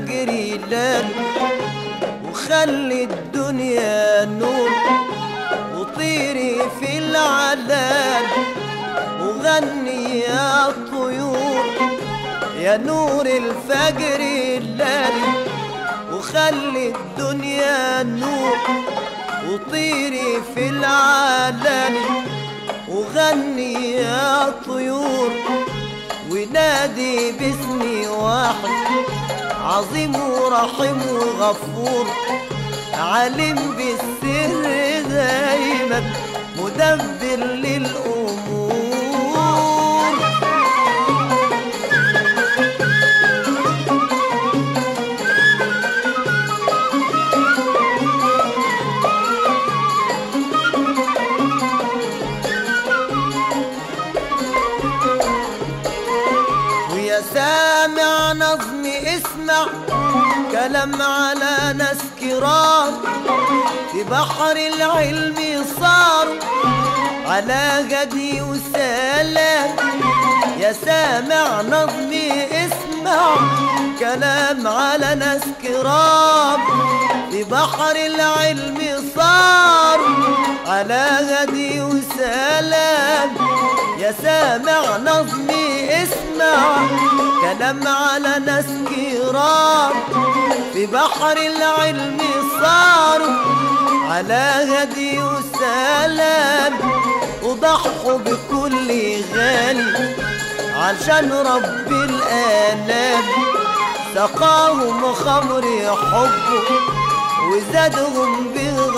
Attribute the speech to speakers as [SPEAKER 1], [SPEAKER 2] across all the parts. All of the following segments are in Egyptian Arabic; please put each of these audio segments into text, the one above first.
[SPEAKER 1] الفجر يلال وخلي الدنيا نور وطيري في العلال وغني يا طيور يا نور الفجر الليل وخلي الدنيا نور وطيري في العلال وغني يا طيور ونادي باسمي واحد عظيم ورحيم وغفور عالم بالسر دايما مدبر للأمور ويا سامع نظمي اسمع كلام على ناس كرام في بحر العلم صاروا على غدي وسلام يا سامع نظمي اسمع كلام على ناس كرام في بحر العلم صاروا على غدي وسلام يا سامع نظمي اسمع كلام على ناس كرام في بحر العلم صاروا على هدي وسلام وضحوا بكل غالي عشان رب الآلام سقاهم خمر حبه وزادهم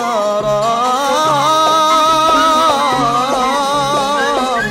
[SPEAKER 1] بغرام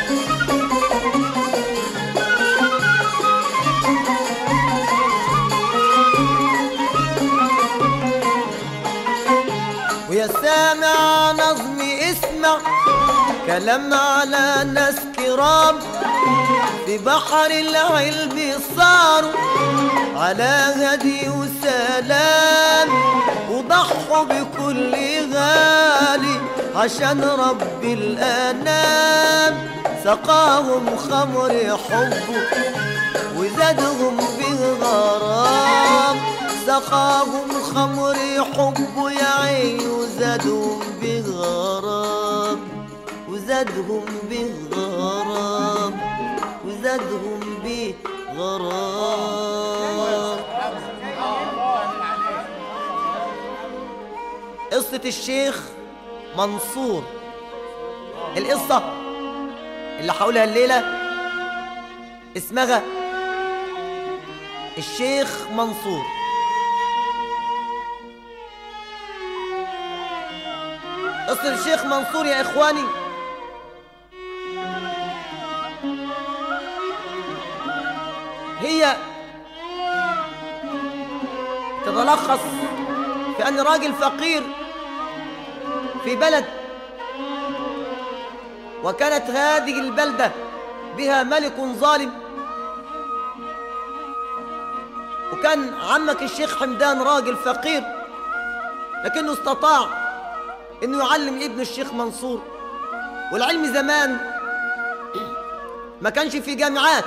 [SPEAKER 1] ويا سامع نظمي اسمع كلام على ناس كرام في بحر العلم صاروا على هدي وسلام وضحوا بكل غالي عشان رب الأنام سقاهم خمر حبه وزادهم بغرام سقاهم خمر حبه يا عين وزادهم بغرام وزادهم بغرام وزادهم بغرام قصة الشيخ منصور القصة اللي هقولها الليلة اسمها الشيخ منصور قصة الشيخ منصور يا إخواني هي تتلخص في أن راجل فقير في بلد وكانت هذه البلدة بها ملك ظالم وكان عمك الشيخ حمدان راجل فقير لكنه استطاع انه يعلم ابن الشيخ منصور والعلم زمان ما كانش في جامعات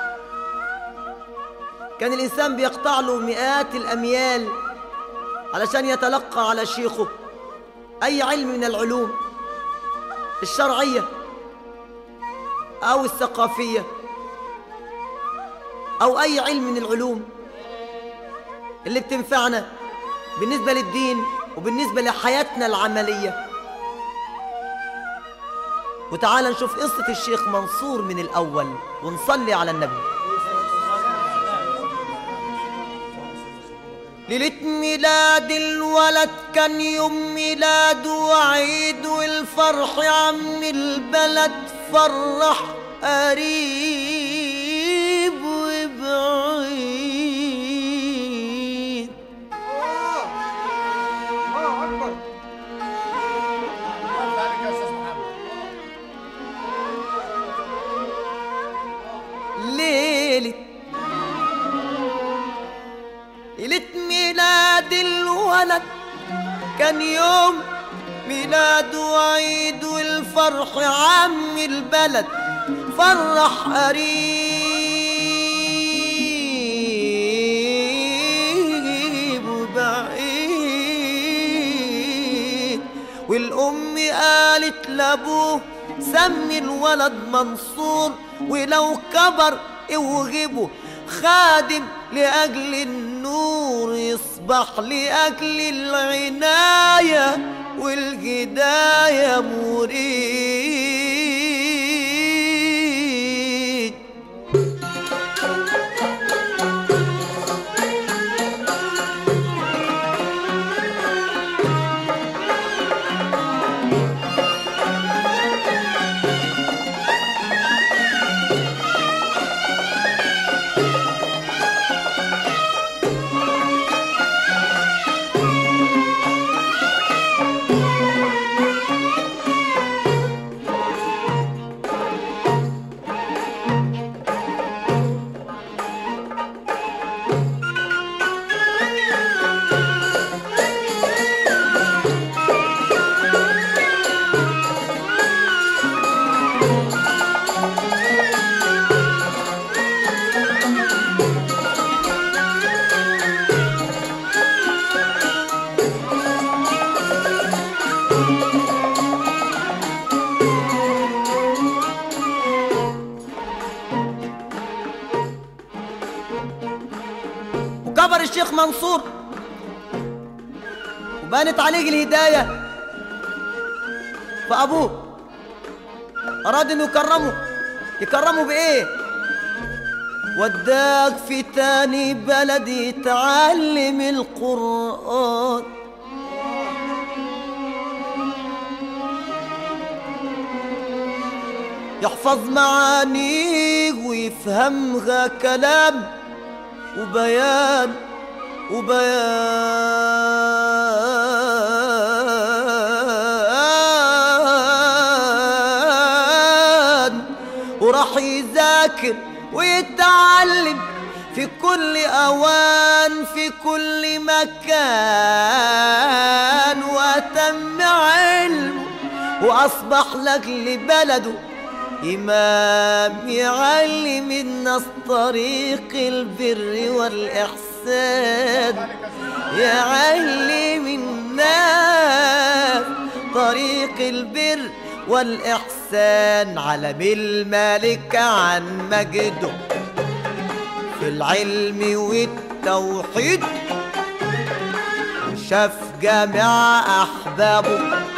[SPEAKER 1] كان الانسان بيقطع له مئات الاميال علشان يتلقى على شيخه اي علم من العلوم الشرعيه او الثقافيه او اي علم من العلوم اللي بتنفعنا بالنسبه للدين وبالنسبه لحياتنا العمليه وتعال نشوف قصه الشيخ منصور من الاول ونصلي على النبي ليلة ميلاد الولد كان يوم ميلاد وعيد والفرح عم البلد فرح قريب وبعيد ليلة ليلة ميلاد الولد كان يوم ميلاد وعيد والفرح عم البلد فرح والأم قالت لأبوه سمي الولد منصور ولو كبر اوغبه خادم لأجل النور يصبح لأجل العناية والهداية مريد وكبر الشيخ منصور وبانت عليه الهداية فأبوه أراد إنه يكرمه يكرمه بإيه؟ وداك في تاني بلد يتعلم القرآن يحفظ معانيه ويفهمها كلام وبيان وبيان وراح يذاكر ويتعلم في كل أوان في كل مكان وأتم علمه وأصبح لك لبلده إمام يعلم الناس طريق البر والإحسان يعلم الناس طريق البر والإحسان علم الملك عن مجده في العلم والتوحيد وشاف جميع أحبابه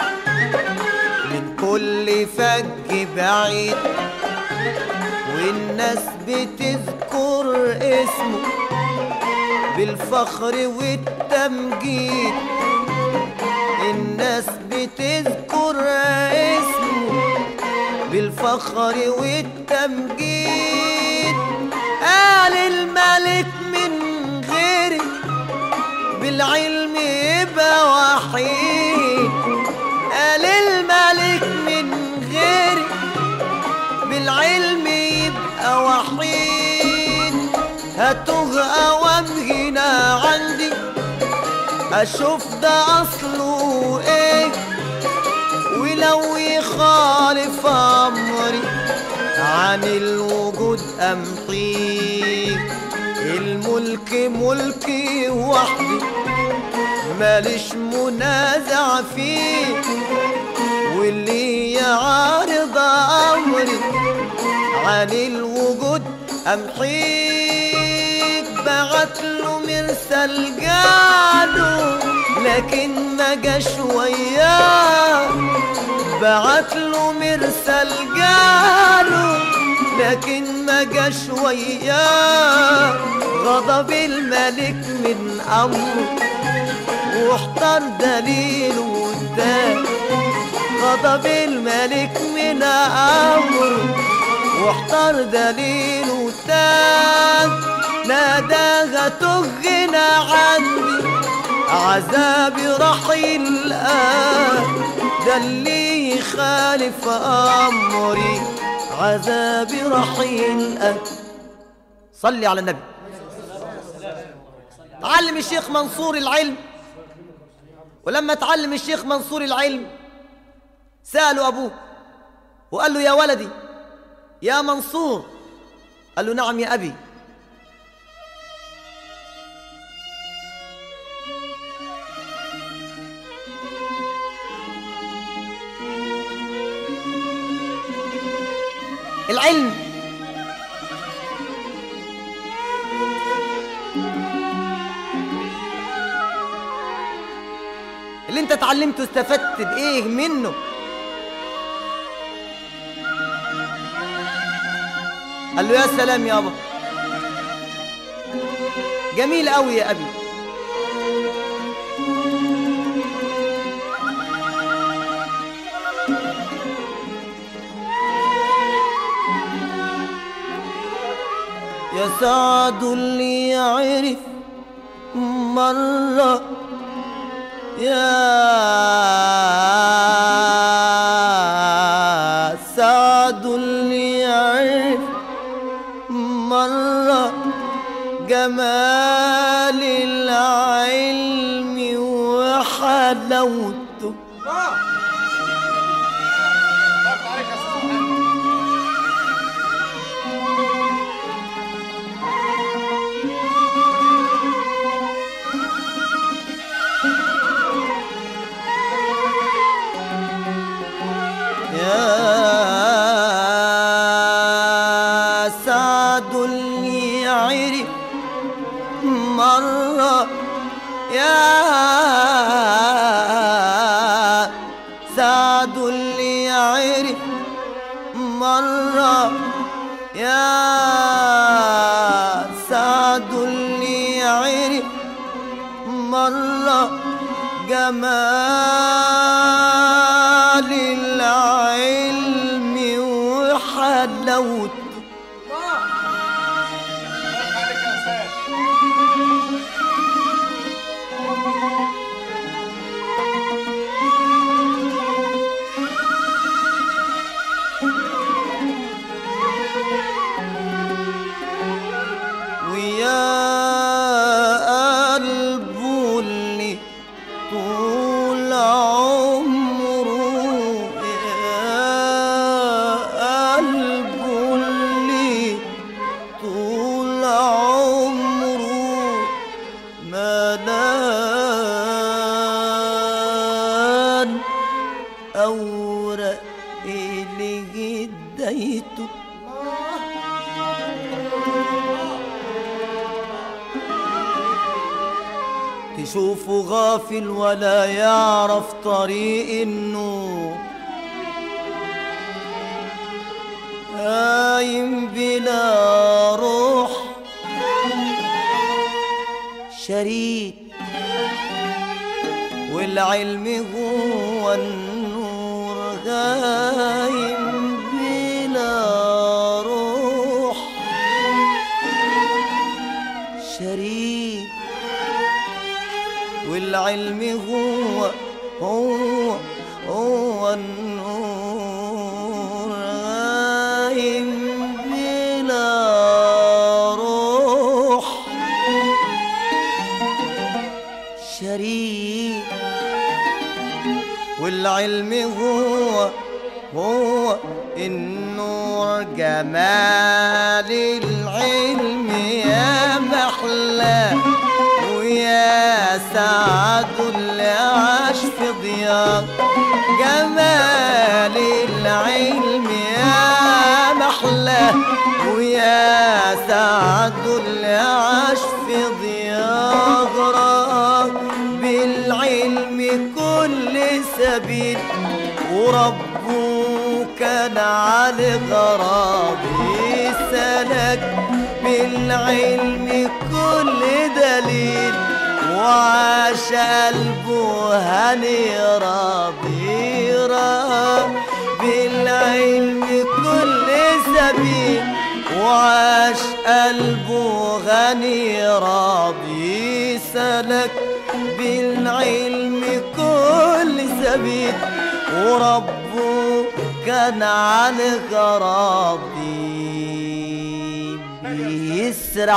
[SPEAKER 1] من كل فج بعيد والناس بتذكر اسمه بالفخر والتمجيد الناس بتذكر اسمه بالفخر والتمجيد قال الملك من غيري بالعلم يبقى وحيد قال الملك من غيري بالعلم يبقى وحيد هتوه اوام هنا عندي اشوف ده اصله ايه ولو يخالف امري عن الوجود امحيه الملك ملكي وحدي ماليش منازع فيه واللي يعارض امري عن الوجود امحيك بعت له مرسل جاله لكن ما جاش وياه بعت له مرسل جاله لكن ما جاش وياه غضب الملك من امره واحتار دليله قدام غضب الملك من امره واحتار دليله تاج ناداها تغنى عني عذابي رحيل الآن ده اللي يخالف أمري عذابي رحيل الآن صلي على النبي تعلم الشيخ منصور العلم ولما تعلم الشيخ منصور العلم سألوا أبوه وقال له يا ولدي يا منصور قال له نعم يا أبي العلم اللي انت اتعلمته استفدت بايه منه قال له يا سلام يابا جميل قوي يا ابي يا سعد اللي يعرف مرة يا سعد اللي يعرف مرة جمال العلم وحلاوته
[SPEAKER 2] الله الله عليك يا استاذ محمد
[SPEAKER 1] يا سعد اللي عرف مرة يا سعد اللي عرف مرة يا سعد اللي عرف مرة جمال العلم وحلاوته
[SPEAKER 2] الله الله عليك يا استاذ
[SPEAKER 1] ويا قلبه اللي طول عمره يا قلبه اللي طول عمره ملان أورق اللي هديته تشوفه غافل ولا يعرف طريق النور قايم بلا روح شريك والعلم هو النور غايم بلا روح شريك والعلم هو هو هو النور غايم بلا روح شريك والعلم هو هو النور جمال العلم يا محلاه ويا سعد اللي عاش في ضياء جمال العلم يا محلاه ويا سعد اللي عاش في ضياء غراب بالعلم كل سبيل وربه كان على غرابي سلك بالعلم كل دليل وعاش قلبه هني راضي راب بالعلم كل سبيل وعاش قلبه غني راضي سلك بالعلم كل سبيل وربه كان على غراضي بيسرح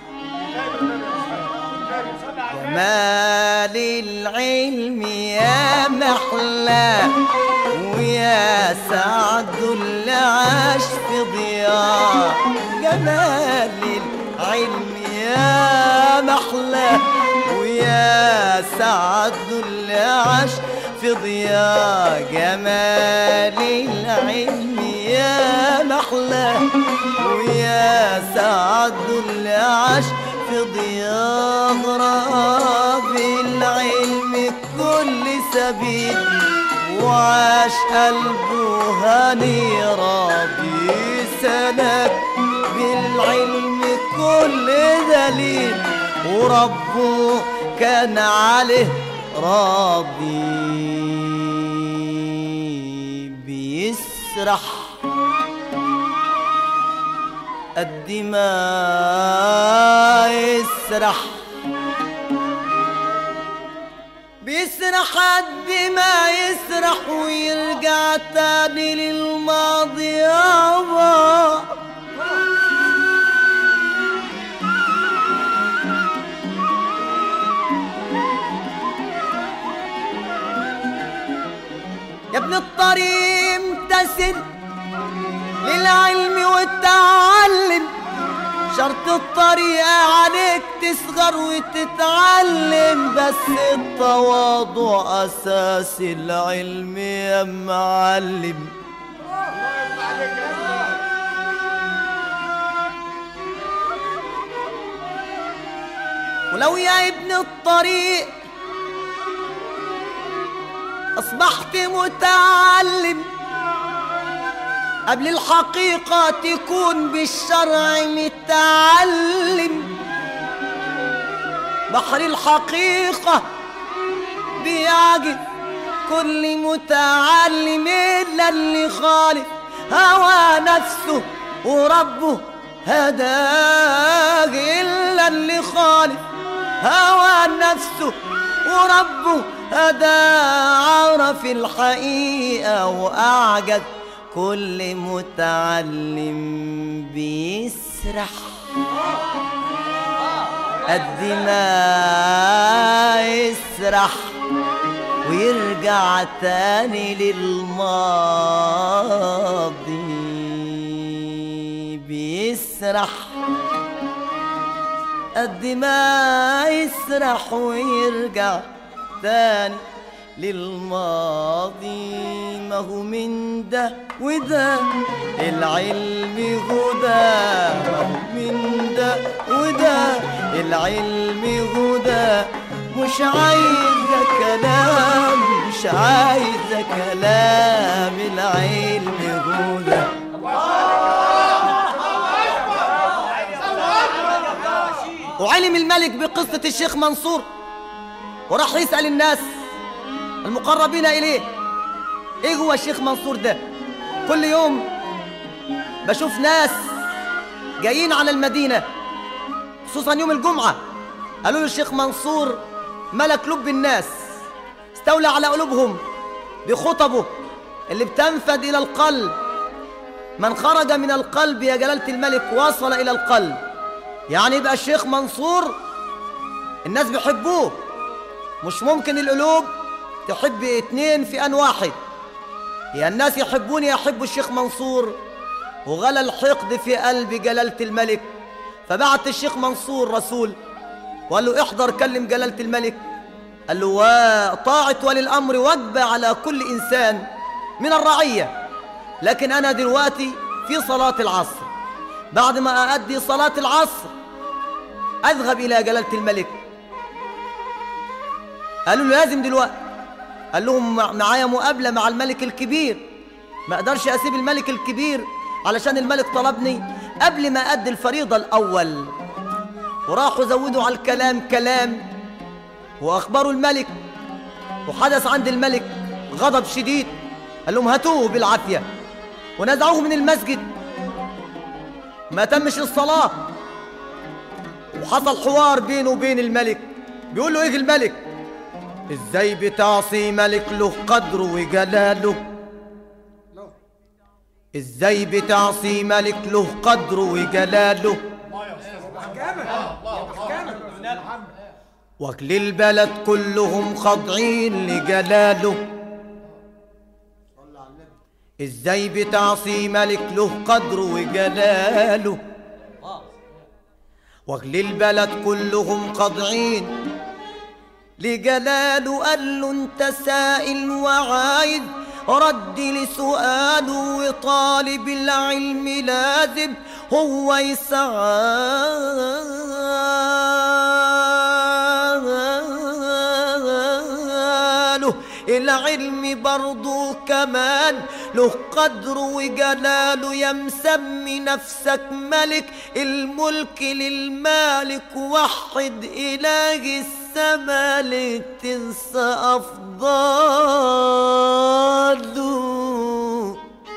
[SPEAKER 1] جمال العلم يا محلى ويا سعد اللي عاش في ضياء جمال العلم يا محلى ويا سعد اللي عاش في ضياء جمال العلم يا يا محلى ويا سعد اللي عاش في ضياء غراب العلم كل سبيل وعاش قلبه هاني راضي سلك بالعلم كل دليل وربه كان عليه راضي بيسرح قد ما يسرح بيسرح قد ما يسرح ويرجع تاني للماضي يابا يا ابن الطريق امتثل للعلم والتعلم شرط الطريقة عليك تصغر وتتعلم بس التواضع أساس العلم يا معلم
[SPEAKER 2] الله يرضى عليك يا أستاذ.
[SPEAKER 1] ولو يا ابن الطريق أصبحت متعلم قبل الحقيقة تكون بالشرع متعلم بحر الحقيقة بيعجب كل متعلم إلا اللي خالف هوى نفسه وربه هداه إلا اللي خالف هوى نفسه وربه هداه عرف الحقيقة وأعجب كل متعلم بيسرح قد ما يسرح ويرجع تاني للماضي بيسرح قد ما يسرح ويرجع تاني للماضي ما هو من ده وده العلم هدى ما هو من ده وده العلم هدى مش عايزة كلام مش عايزة كلام العلم هدى وعلم الملك بقصة الشيخ منصور وراح يسأل الناس المقربين إليه إيه هو الشيخ منصور ده كل يوم بشوف ناس جايين على المدينة خصوصا يوم الجمعة قالوا له الشيخ منصور ملك لب الناس استولى على قلوبهم بخطبه اللي بتنفد إلى القلب من خرج من القلب يا جلالة الملك وصل إلى القلب يعني يبقى الشيخ منصور الناس بيحبوه مش ممكن القلوب تحب اتنين في ان واحد يا الناس يحبوني يحبوا الشيخ منصور وغلى الحقد في قلب جلالة الملك فبعت الشيخ منصور رسول وقال له احضر كلم جلالة الملك قال له وطاعة ولي الأمر واجبة على كل إنسان من الرعية لكن أنا دلوقتي في صلاة العصر بعد ما أؤدي صلاة العصر أذهب إلى جلالة الملك قالوا له لازم دلوقتي قال لهم مع- معايا مقابلة مع الملك الكبير ما أقدرش أسيب الملك الكبير علشان الملك طلبني قبل ما أدي الفريضة الأول وراحوا زودوا على الكلام كلام وأخبروا الملك وحدث عند الملك غضب شديد قال لهم هاتوه بالعافية ونزعوه من المسجد ما تمش الصلاة وحصل حوار بينه وبين الملك بيقول له ايه الملك ازاي بتعصي ملك له قدره وجلاله ازاي بتعصي ملك له قدره وجلاله
[SPEAKER 2] الله يا أستاذ محمد الله الله
[SPEAKER 1] واكل البلد كلهم خاضعين لجلاله ازاي بتعصي ملك له قدره وجلاله واكل البلد كلهم خاضعين لجلاله قال له انت سائل وعايز رد لسؤاله وطالب العلم لازم هو يسعاله العلم برضو كمان له قدر وجلاله يا مسمي نفسك ملك الملك للمالك وحد إله السمالك تنسى أفضاله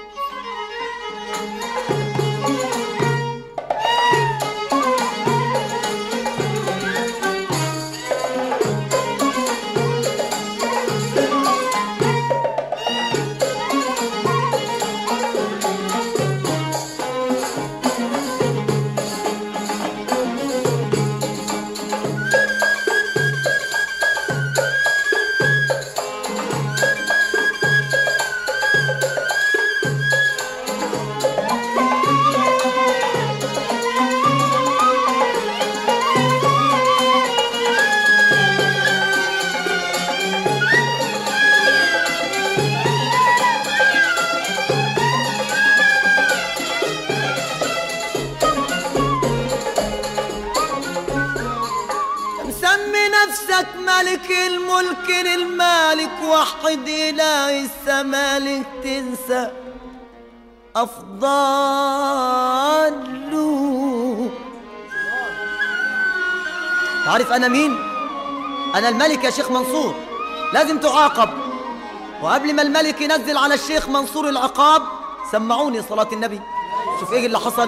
[SPEAKER 1] مسمي نفسك ملك الملك للمالك وحد إله السمالك تنسى أفضاله تعرف أنا مين؟ أنا الملك يا شيخ منصور لازم تعاقب وقبل ما الملك ينزل على الشيخ منصور العقاب سمعوني صلاة النبي شوف ايه اللي حصل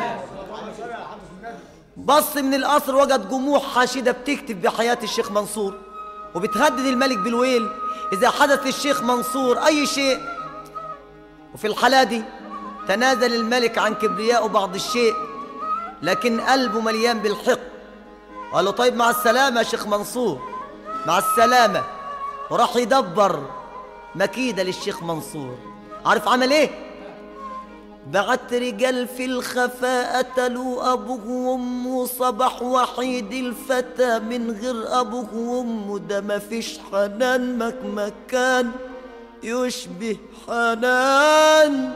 [SPEAKER 1] بص من القصر وجد جموع حاشدة بتكتب بحياة الشيخ منصور وبتهدد الملك بالويل إذا حدث للشيخ منصور أي شيء وفي الحالة دي تنازل الملك عن كبرياء بعض الشيء لكن قلبه مليان بالحقد قال له طيب مع السلامة يا شيخ منصور مع السلامة وراح يدبر مكيدة للشيخ منصور عارف عمل ايه بعت رجال في الخفاء قتلوا أبوه وأمه صبح وحيد الفتى من غير أبوه وأمه ده مفيش حنان مك مكان يشبه حنان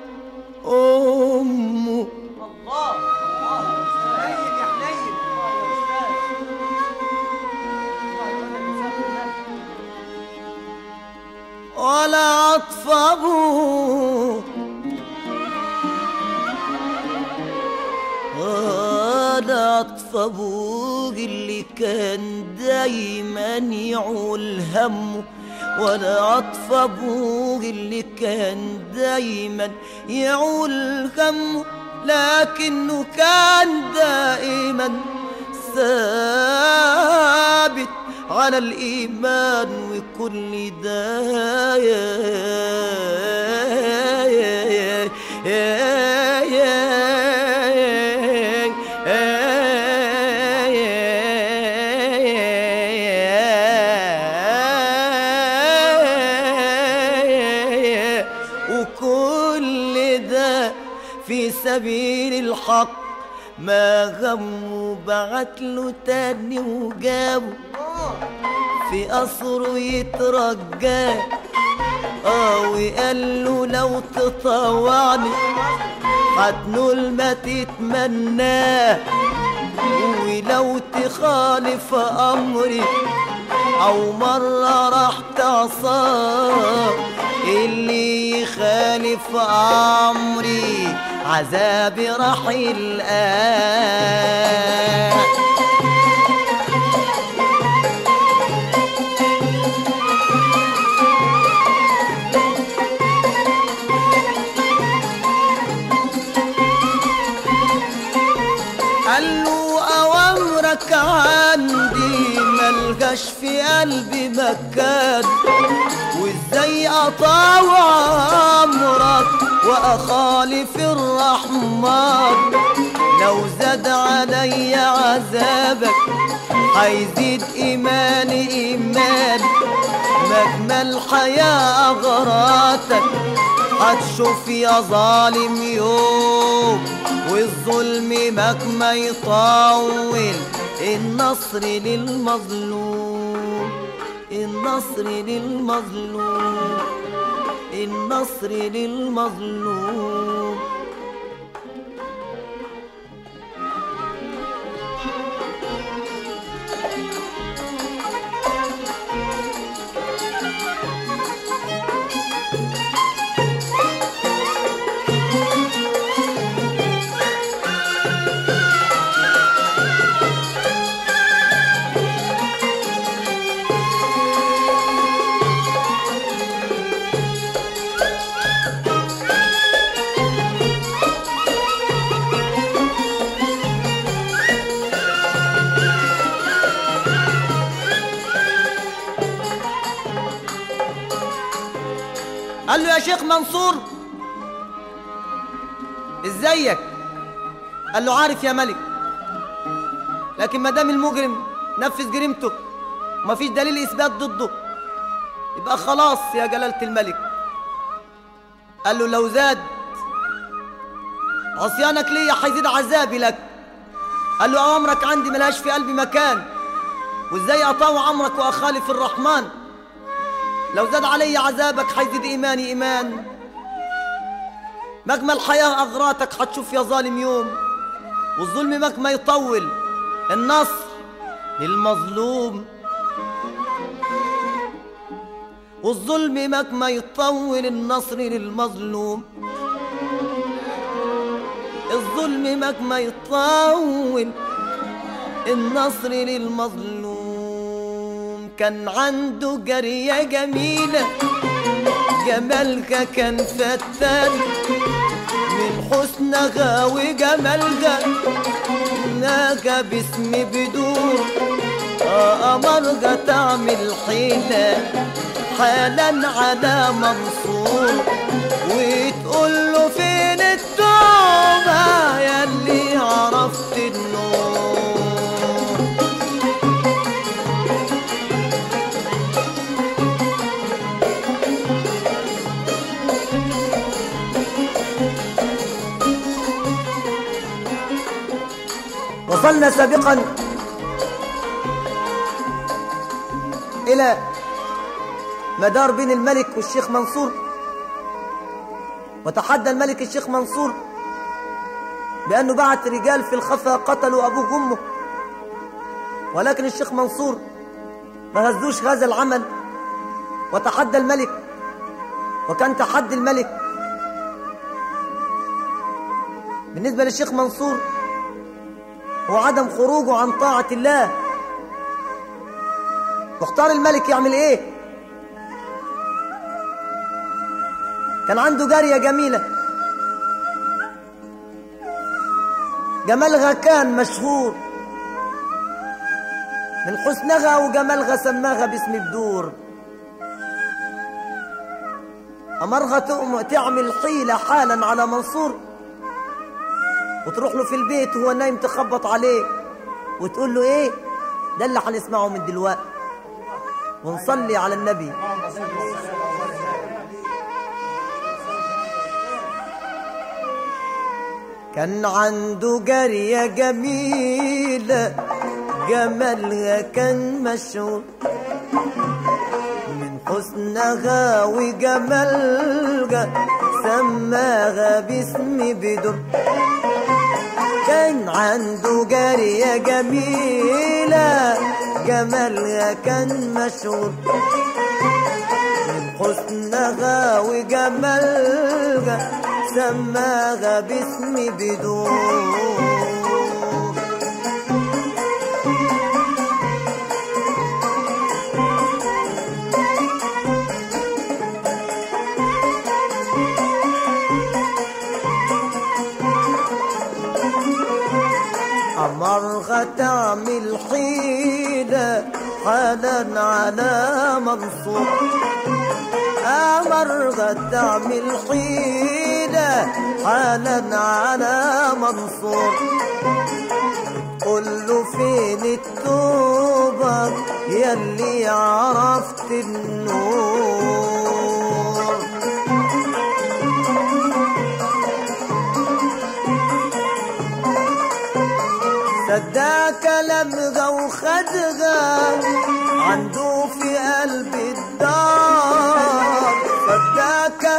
[SPEAKER 1] أمه
[SPEAKER 2] حنين يا حنين
[SPEAKER 1] ولا عطف أبوه ولا عطف أبوه اللي كان دايما يعول همه ولا عطف أبوه اللي كان دايما يعول همه لكنه كان دائما ثابت على الإيمان وكل ده يا يا يا يا وكل ده في سبيل الحق ما غمه بعت له تاني وجابه في قصره يترجاه اه وقال له لو تطوعني هتنول ما تتمناه ولو تخالف امري او مرة راح تعصاه اللي يخالف امري عذابي راح يلقاه قال له أوامرك عندي ملقاش في قلبي مكان وازاي أطاوع أمرك وأخالف الرحمن لو زاد علي عذابك هيزيد إيماني إيمان مجمل حياة أغراتك هتشوف يا ظالم يوم والظلم مهما يطول النصر للمظلوم النصر للمظلوم النصر للمظلوم قال له يا شيخ منصور ازيك قال له عارف يا ملك لكن ما دام المجرم نفذ جريمته ومفيش دليل اثبات ضده يبقى خلاص يا جلالة الملك قال له لو زاد عصيانك ليا هيزيد عذابي لك قال له اوامرك عندي ملهاش في قلبي مكان وازاي اطاوع امرك واخالف الرحمن لو زاد علي عذابك حيزيد إيماني إيمان مهما الحياة أغراتك حتشوف يا ظالم يوم والظلم مهما يطول النصر للمظلوم والظلم مهما يطول النصر للمظلوم الظلم مهما يطول النصر للمظلوم كان عنده جارية جميلة جمالها كان فتان من حسنها وجمالها ناجا باسم بدور آه أمرها تعمل حيلة حالا على منصور وتقول له فين التوبة ياللي عرفت النور وصلنا سابقا إلى مدار بين الملك والشيخ منصور وتحدى الملك الشيخ منصور بأنه بعت رجال في الخفا قتلوا أبوه وأمه ولكن الشيخ منصور ما هزوش هذا العمل وتحدى الملك وكان تحدي الملك بالنسبة للشيخ منصور هو عدم خروجه عن طاعة الله واختار الملك يعمل ايه كان عنده جارية جميلة جمالها كان مشهور من حسنها وجمالها سماها باسم بدور أمرها تقوم تعمل حيلة حالا على منصور وتروح له في البيت وهو نايم تخبط عليه وتقول له ايه ده اللي هنسمعه من دلوقتي ونصلي على النبي كان عنده جارية جميلة جمالها كان مشهور من حسنها وجمالها سماها باسم بدر كان عنده جارية جميلة جمالها كان مشهور من حسنها وجمالها سماها باسم بدور أمرها تعمل حيلة حالا على منصور أمرها تعمل حيلة حالا على منصور قل له فين التوبة يلي عرفت النور صدق لمغة وخدغة عنده في قلب الدار صدق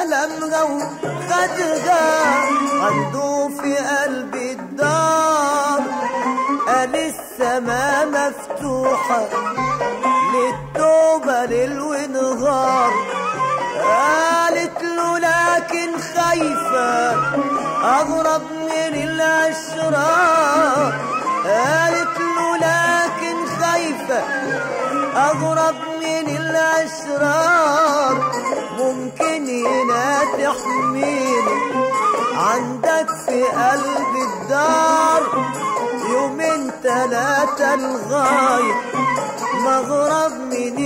[SPEAKER 1] وخدها عنده في قلب الدار قال السما مفتوحة للتوبة ليل ونهار قالت له لكن خايفة أغرب من الأشرار قالت له لكن خايفة أغرب من الأشرار ممكن هنا تحميني عندك في قلب الدار يومين تلاتة لغاية مغرب من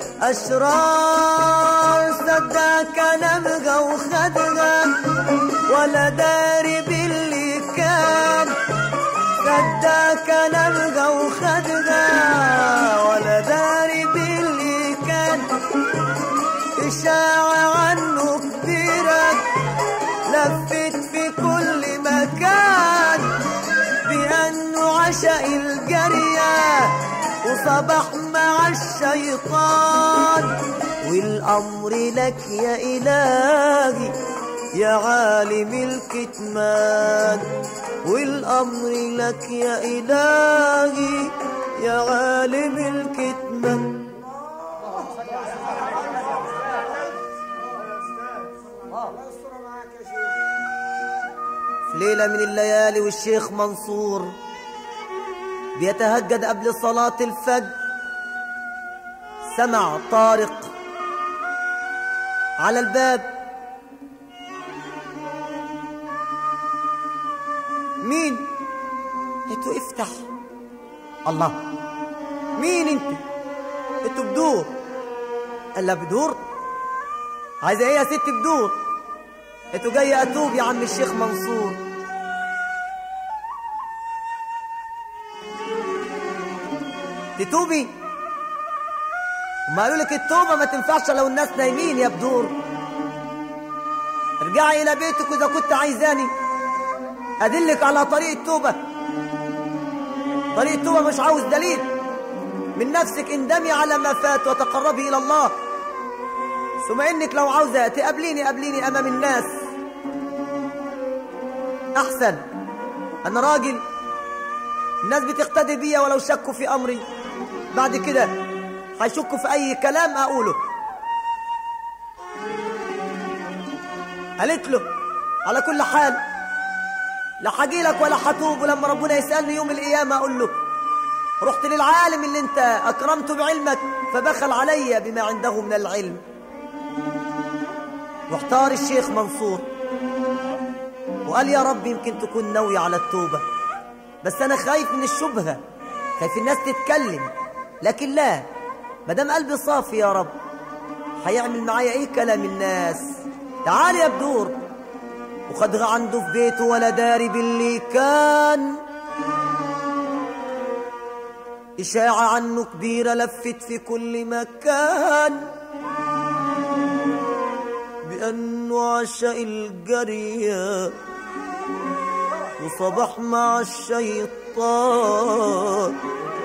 [SPEAKER 1] الأشرار صدق كلامها وخدها ولا داري باللي كان صدق كلامها وخدها ولا داري باللي كان إشاعة عنه كبيرة لفت في كل مكان بأنه عشق الجرية وصبح مع الشيطان والأمر لك يا إلهي يا عالم الكتمان والأمر لك يا إلهي يا عالم الكتمان
[SPEAKER 2] الله يستر معاك يا شيخ
[SPEAKER 1] في ليلة من الليالي والشيخ منصور بيتهجد قبل صلاة الفجر سمع طارق على الباب مين قلت له افتح الله مين انت قلت له بدور قال لها بدور عايزه ايه يا ست بدور قلت له جاي اتوب يا عم الشيخ منصور تتوبي ما قالوا لك التوبه ما تنفعش لو الناس نايمين يا بدور ارجعي الى بيتك اذا كنت عايزاني ادلك على طريق التوبه طريق التوبه مش عاوز دليل من نفسك اندمي على ما فات وتقربي الى الله ثم انك لو عاوزه تقابليني قابليني امام الناس احسن انا راجل الناس بتقتدي بيا ولو شكوا في امري بعد كده هيشكوا في اي كلام اقوله قالت له على كل حال لا حجيلك ولا هتوب ولما ربنا يسالني يوم القيامه اقول له رحت للعالم اللي انت اكرمته بعلمك فبخل علي بما عنده من العلم واختار الشيخ منصور وقال يا رب يمكن تكون ناوي على التوبة بس أنا خايف من الشبهة خايف الناس تتكلم لكن لا مدام قلبي صافي يا رب هيعمل معايا ايه كلام الناس تعال يا بدور وخدها عنده في بيته ولا داري باللي كان إشاعة عنه كبيرة لفت في كل مكان بأنه عشق الجرية وصبح مع الشيطان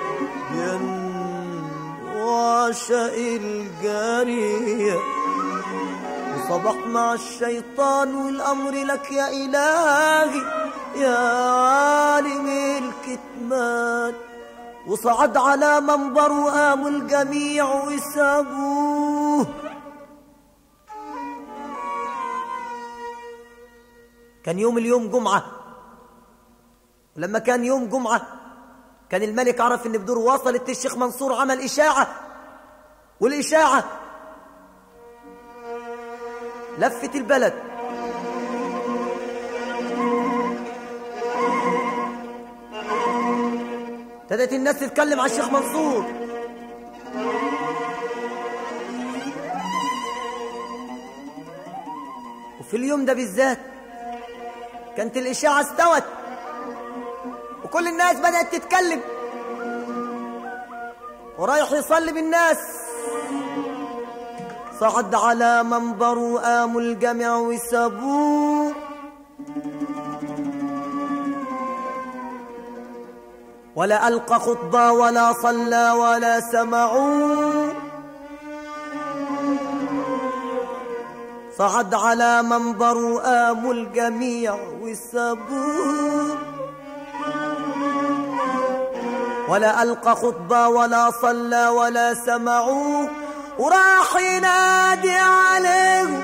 [SPEAKER 1] بأنه عشق الجرية وصبح مع الشيطان والأمر لك يا إلهي يا عالم الكتمان وصعد على منبر وقاموا الجميع وسابوه كان يوم اليوم جمعة ولما كان يوم جمعة كان الملك عرف ان بدور وصلت الشيخ منصور عمل إشاعة والإشاعة لفت البلد ابتدت الناس تتكلم على الشيخ منصور وفي اليوم ده بالذات كانت الإشاعة استوت وكل الناس بدأت تتكلم ورايح يصلي بالناس صعد على منبر وقاموا الجميع وسابوه ولا ألقى خطبة ولا صلى ولا سمعوا صعد على منبر وقاموا الجميع وسابوه ولا ألقى خطبة ولا صلى ولا سمعوه وراح ينادي عليهم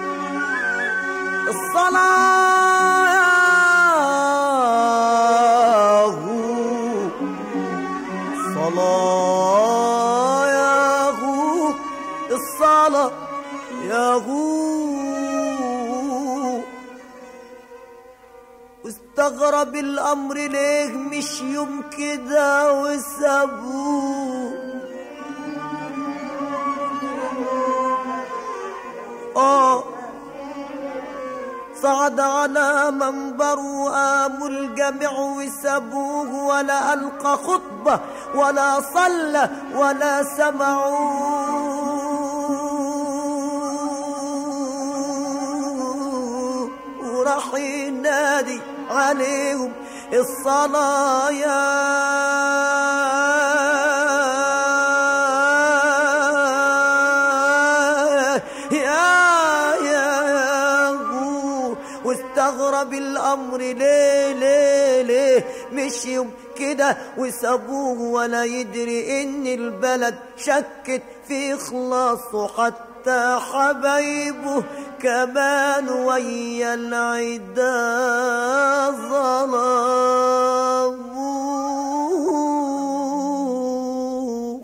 [SPEAKER 1] الصلاة صلاة يا غو الصلاة يا غو واستغرب الأمر ليه مش يوم كده وسابوه آه صعد على منبر وقاموا الجميع وسابوه ولا ألقى خطبة ولا صلى ولا سمعوه وراح ينادي عليهم الصلاة يا يا يا غو واستغرب الأمر ليه ليه ليه مش يوم كده وسابوه ولا يدري إن البلد شكت في إخلاصه حتى حبايبه كمان ويا العدا ظلموه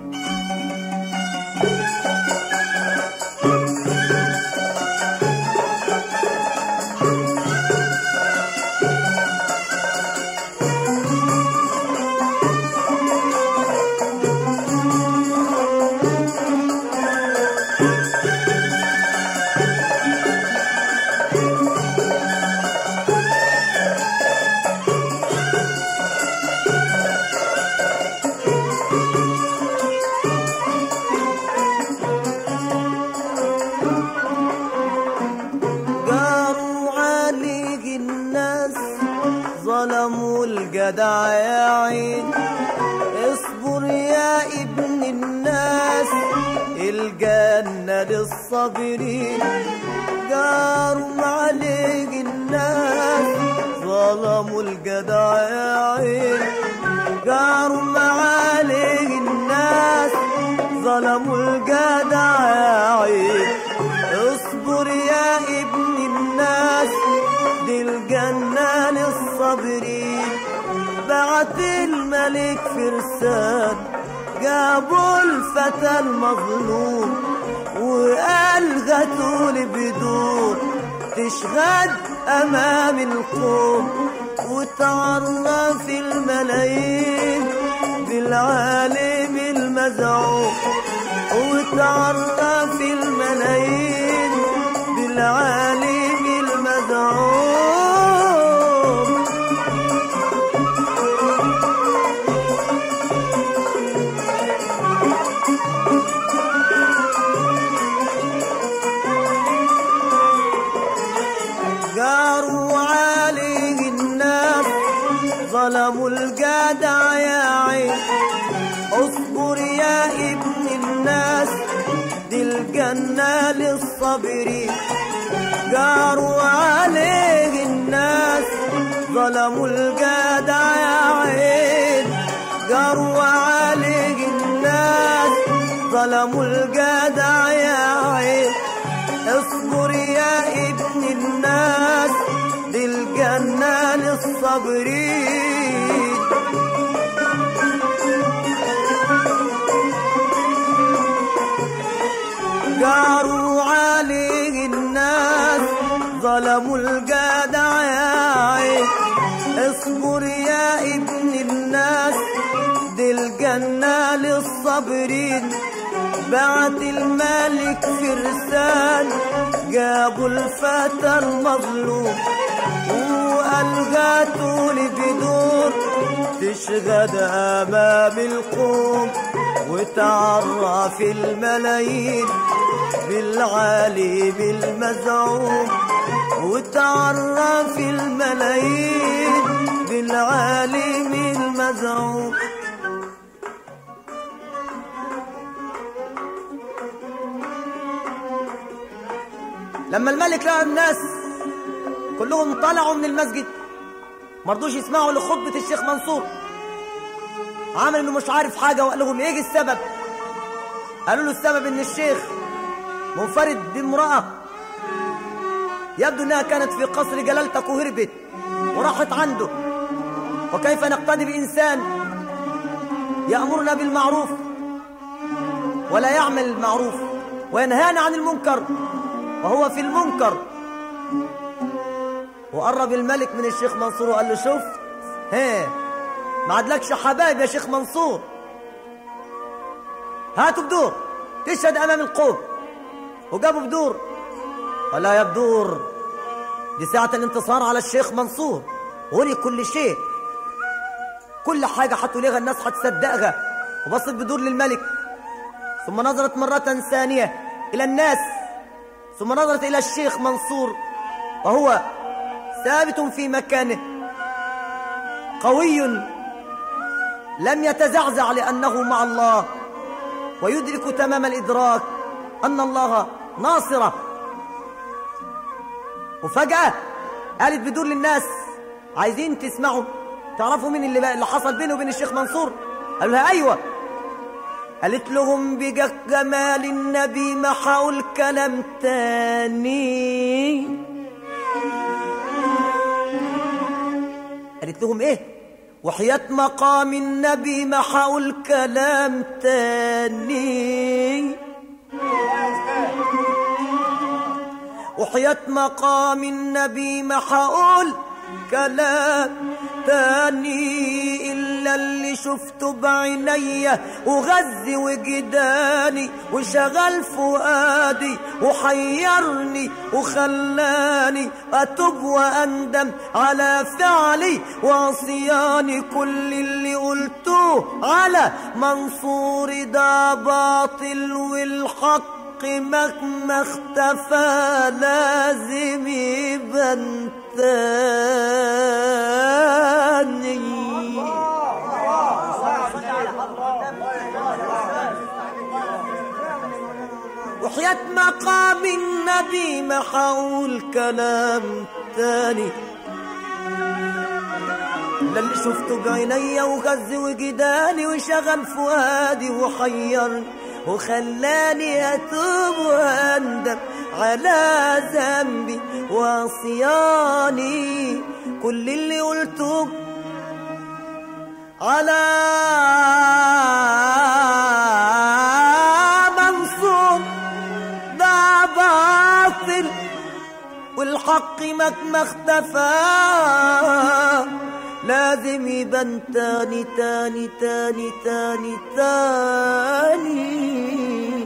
[SPEAKER 1] جاروا عليه الناس ظلموا الجدع يا عين اصبر يا ابن الناس الجنة للصابرين جاروا عليه الناس ظلموا الجدع يا عين جاروا عليه الناس ظلموا الجدع يا عين اصبر يا ابن الناس دي الجنة للصابرين بعت الملك فرسان جابوا الفتى المظلوم وقال غتول بدون تشهد امام القوم وتعرف الملايين بالعالم المزعوم وتعرف الملايين بالعالم المزعوم جاروا عليه الناس ظلموا الجدع يا عين اصبر يا ابن الناس دي الجنة للصابرين جاروا عليه الناس ظلموا الجدع يا عين جاروا عليه الناس ظلموا الجدع يا عين اصبر يا ابن الناس دي الجنة للصابرين جاروا عليه الناس ظلموا الجدع يا عين اصبر يا ابن الناس دي الجنة للصابرين بعت الملك فرسان جابوا الفتى المظلوم وألغته بدون تشغد أمام القوم وتعرف الملايين بالعالم المزعوم وتعرف الملايين بالعالم المزعوم لما الملك لقى الناس كلهم طلعوا من المسجد مرضوش يسمعوا لخطبة الشيخ منصور عمل انه مش عارف حاجة وقال لهم ايه السبب قالوا له السبب ان الشيخ منفرد بامرأة يبدو انها كانت في قصر جلالتك وهربت وراحت عنده وكيف نقتدي بإنسان يأمرنا بالمعروف ولا يعمل المعروف وينهانا عن المنكر وهو في المنكر وقرب الملك من الشيخ منصور وقال له شوف ها ما عدلكش حبايب يا شيخ منصور هاتوا بدور تشهد امام القوم وجابوا بدور ولا يا بدور دي ساعة الانتصار على الشيخ منصور ولي كل شيء كل حاجة حطوا ليها الناس هتصدقها وبصت بدور للملك ثم نظرت مرة ثانية إلى الناس ثم نظرت إلى الشيخ منصور وهو ثابت في مكانه قوي لم يتزعزع لأنه مع الله ويدرك تمام الإدراك أن الله ناصره وفجأة قالت بدور للناس عايزين تسمعوا تعرفوا مين اللي, بقى اللي حصل بينه وبين الشيخ منصور قالوا لها أيوة قالت لهم بجك جمال النبي محاوا الكلام تاني قالت لهم ايه وحياة مقام النبي محاوا الكلام تاني وحياة مقام النبي ما حقول كلام تاني إلا اللي شفته بعيني وغزي وجداني وشغل فؤادي وحيرني وخلاني أتوب وأندم على فعلي وعصياني كل اللي قلتوه على منصور ده باطل والحق الحق مهما اختفى لازم يبان تاني وحياة مقام النبي ما حول كلام تاني لا اللي شفته بعينيا وغز وجداني وشغل فؤادي وحيرني وخلاني أتوب وأندم على ذنبي وعصياني كل اللي قلته على منصور ده باطل والحق مهما اختفى لازم يبان تاني تاني تاني تاني تاني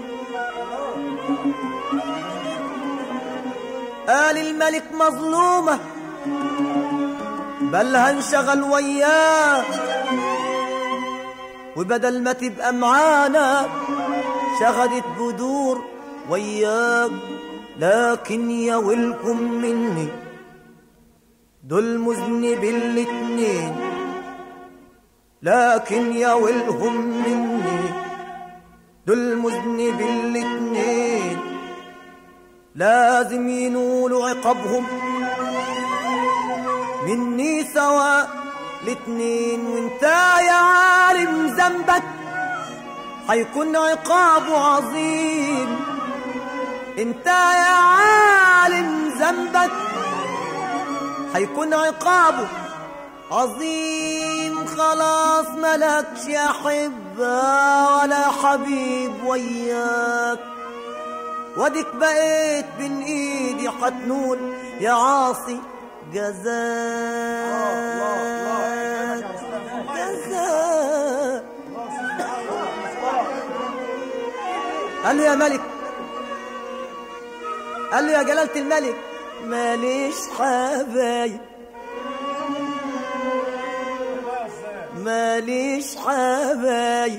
[SPEAKER 1] قال الملك مظلومة بل هنشغل وياه وبدل ما تبقى معانا شغلت بدور وياك لكن يا ويلكم مني دول مذنب الاتنين لكن يا ويلهم مني دول مذنب الاتنين لازم ينولوا عقابهم مني سواء الاتنين وانت يا عالم ذنبك هيكون عقابه عظيم انت يا عالم ذنبك هيكون عقابه عظيم خلاص ملكش يا حبة ولا حبيب وياك وديك بقيت بين ايدي حتنول يا عاصي جزاك جزاك قال له يا ملك قال له يا جلالة الملك ماليش حبايب ماليش حبايب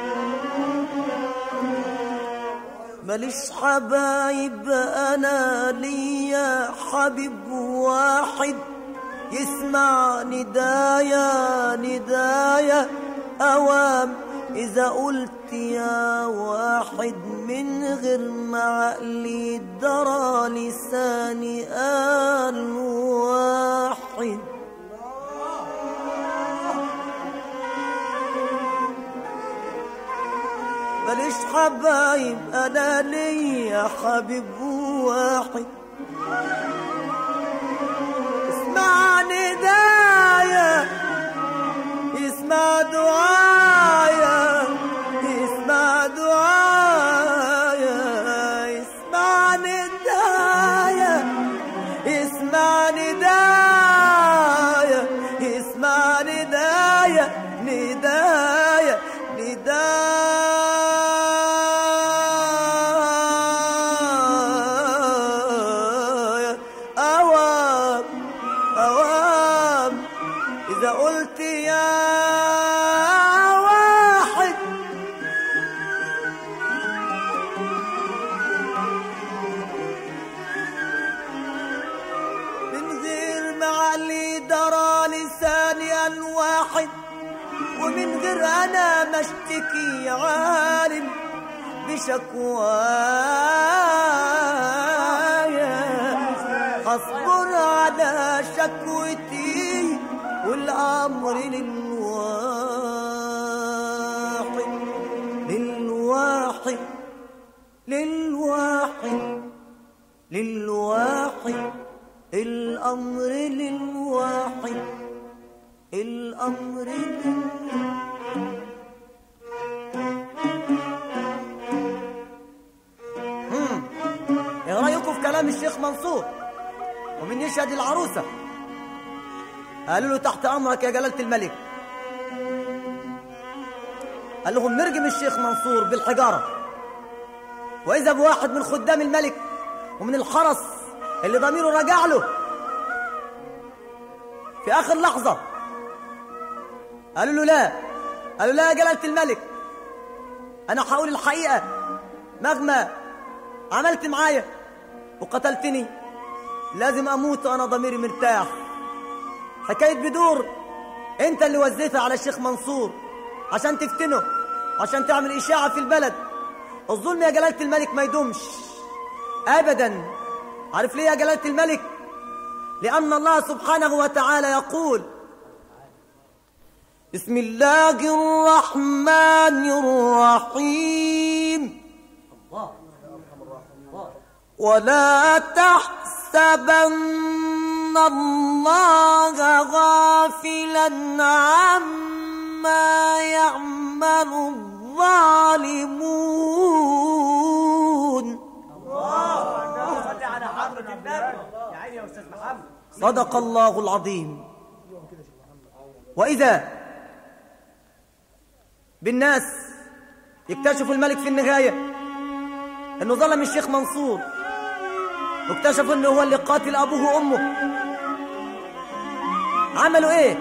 [SPEAKER 1] ماليش حبايب انا ليا حبيب واحد يسمع ندايا ندايا اوام إذا قلت يا واحد من غير ما عقلي درى لساني قال واحد ماليش حبايب أنا ليا حبيب واحد اسمع ندايا اسمع دعايا اسمع دعايا اسمع ندايا اسمع ندايا اسمع ندايا ندايا ندايا أوام أوام إذا قلت يا واحد من غير معلي درى لساني الواحد ومن غير أنا ما اشتكي عالم بشكوايا اصبر على شكوتي والامر للواحد للواحد للواحد للواحد الامر للواحد الامر للواحد ايه رايكم في كلام الشيخ منصور ومن يشهد العروسه قالوا له تحت امرك يا جلاله الملك قال لهم نرجم الشيخ منصور بالحجاره واذا بواحد من خدام الملك ومن الحرس اللي ضميره رجع له في اخر لحظه قالوا له لا قالوا لا يا جلاله الملك انا هقول الحقيقه مهما عملت معايا وقتلتني لازم اموت وانا ضميري مرتاح حكايه بدور انت اللي وزيتها على الشيخ منصور عشان تفتنه عشان تعمل اشاعه في البلد الظلم يا جلاله الملك ما يدومش ابدا عارف ليه يا جلاله الملك لان الله سبحانه وتعالى يقول بسم الله الرحمن الرحيم ولا تحسبن الله غافلا عما يعمل الظالمون
[SPEAKER 2] صلي على حضرة النبي يا عيني يا استاذ محمد
[SPEAKER 1] صدق الله العظيم وإذا بالناس يكتشفوا الملك في النهاية انه ظلم الشيخ منصور واكتشفوا انه هو اللي قاتل ابوه وامه عملوا ايه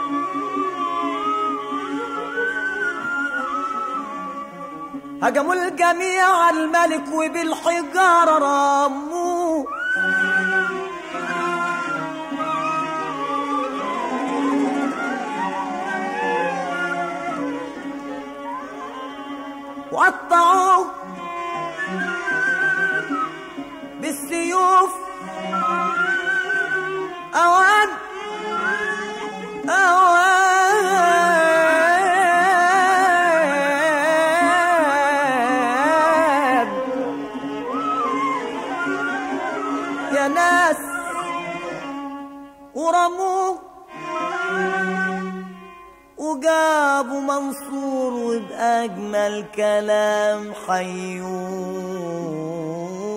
[SPEAKER 1] هجموا الجميع على الملك وبالحجارة رموه وقطعوه بالسيوف أوان أوان يا ناس ورموه وجابوا منصور وبأجمل كلام حيوه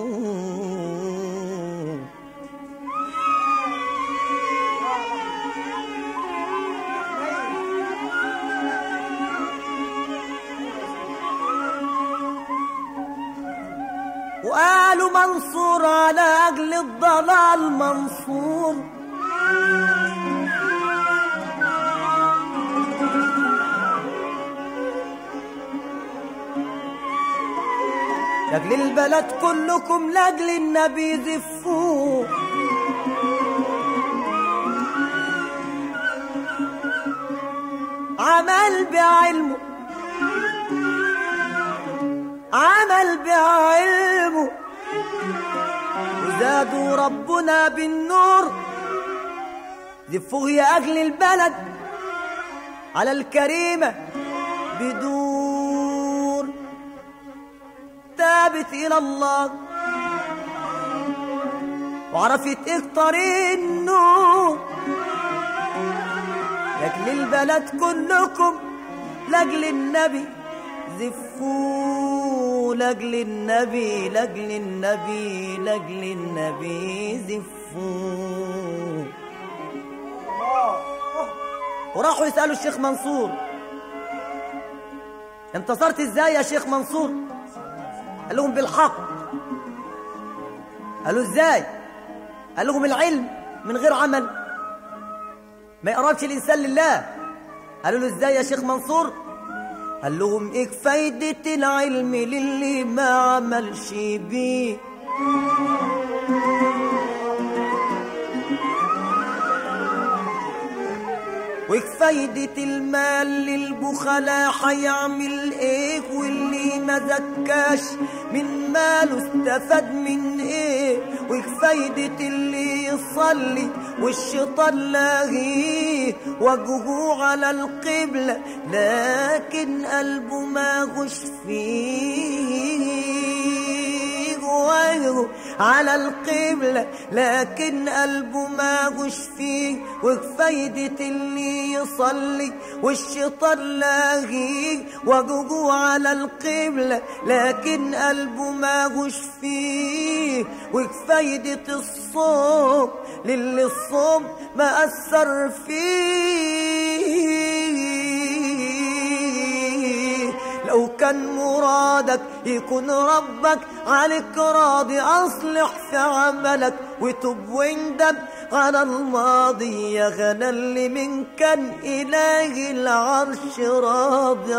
[SPEAKER 1] وقالوا منصور على أجل الضلال منصور لاجل البلد كلكم لاجل النبي زفوه عمل بعلمه عمل بعلمه وزادوا ربنا بالنور زفوه يا أهل البلد على الكريمة بدور تابت إلى الله وعرفت اكتر النور لاجل البلد كلكم لاجل النبي زفوا لاجل النبي لاجل النبي لاجل النبي زفوا وراحوا يسألوا الشيخ منصور انتصرت ازاي يا شيخ منصور قال لهم بالحق قالوا ازاي قال لهم العلم من غير عمل ما يقربش الانسان لله قالوا له ازاي يا شيخ منصور قال لهم ايه فايدة العلم للي ما عملش بيه وفايدة المال للبخلاء هيعمل ايه واللي ما زكاش من ماله استفاد من ايه وفايدة اللي يصلي والشيطان لاغيه وجهه على القبلة لكن قلبه ما غش فيه وجهه على القبلة لكن قلبه ما غش فيه وفايدة اللي يصلي والشيطان لاغيه وجهه على القبلة لكن قلبه ما غش فيه وفايدة الصوم للي الصوم ما أثر فيه لو كان مرادك يكون ربك عليك راضي أصلح في عملك وتب واندم على الماضي يا غنى اللي من كان إله العرش راضي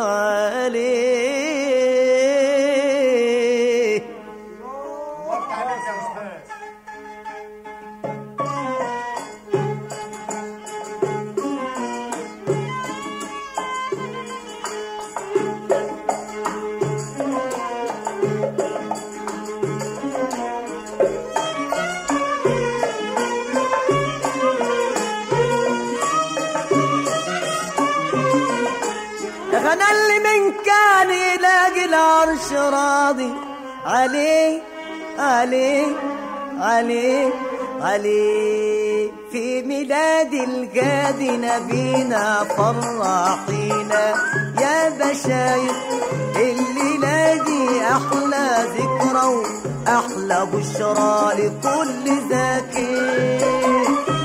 [SPEAKER 1] عليه
[SPEAKER 2] وقت عليك يا استاذ
[SPEAKER 1] يا غنى اللي من كان يلاقي العرش راضي عليه عليه عليه عليه في ميلاد الجاد نبينا فرحينا يا بشاير الليلة دي أحلى ذكرى وأحلى بشرى لكل ذاكر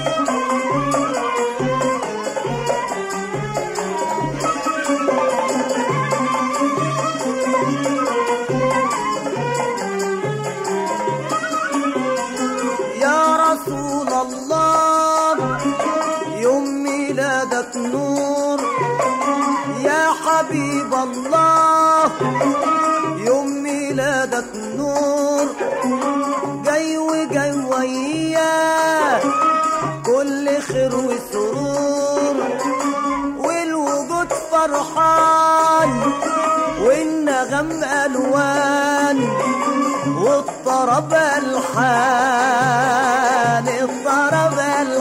[SPEAKER 1] يا رسول الله يوم ميلادك نور يا حبيب الله يوم ميلادك نور جاي وجاي وياه كل خير وسرور والوجود فرحان والنغم ألوان والطرب الحان الطرب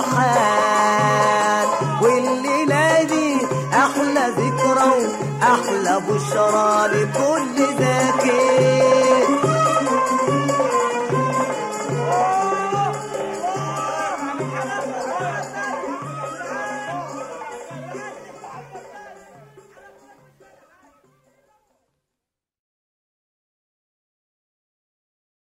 [SPEAKER 1] الحان والليلة دي أحلى ذكرى وأحلى بشرى لكل ذاكر